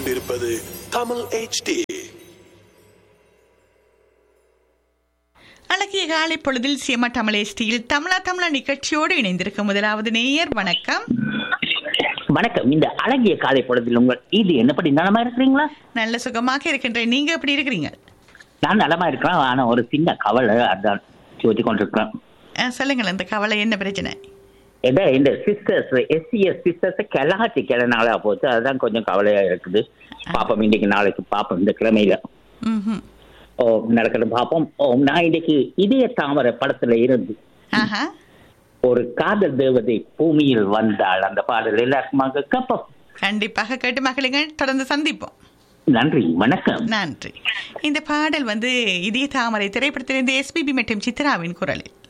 கொண்டிருப்பது தமிழ் HD அழகிய காலை பொழுதில் சியமா தமிழேஷ்டியில் தமிழா தமிழா நிகழ்ச்சியோடு இணைந்திருக்கும் முதலாவது நேயர் வணக்கம் வணக்கம் இந்த அழகிய காலை பொழுதில் உங்கள் இது என்னப்படி நலமா இருக்கிறீங்களா நல்ல சுகமாக இருக்கின்றேன் நீங்க எப்படி இருக்கிறீங்க நான் நலமா இருக்கிறேன் ஆனா ஒரு சின்ன கவலை அதான் யோசிச்சு கொண்டிருக்கிறேன் அஹ், சொல்லுங்கள் அந்த கவலை என்ன பிரச்சனை ஏதா இந்த சிஸ்டர்ஸ் எஸ்சிஎஸ் சிஸ்டர்ஸ் கிளகாச்சி கிளனால போச்சு அதுதான் கொஞ்சம் கவலையா இருக்குது பாப்போம் இன்னைக்கு நாளைக்கு பாப்போம் இந்த கிழமையில ம்ஹும். ஓ நடக்கட்டும் பாப்போம் ஓ நான் இன்னைக்கு இதய தாமரை படத்துல இருந்து ஆஹா ஒரு காதல் தேவதை பூமியில் வந்தாள் அந்த பாடல் எல்லாருக்குமாக கப்பம் கண்டிப்பாக கேட்டு மகளுங்கள் தொடர்ந்து சந்திப்போம் நன்றி வணக்கம் நன்றி இந்த பாடல் வந்து இதய தாமரை திரைப்படத்திலிருந்து எஸ்பிபி மற்றும் சித்ராவின் குரலில்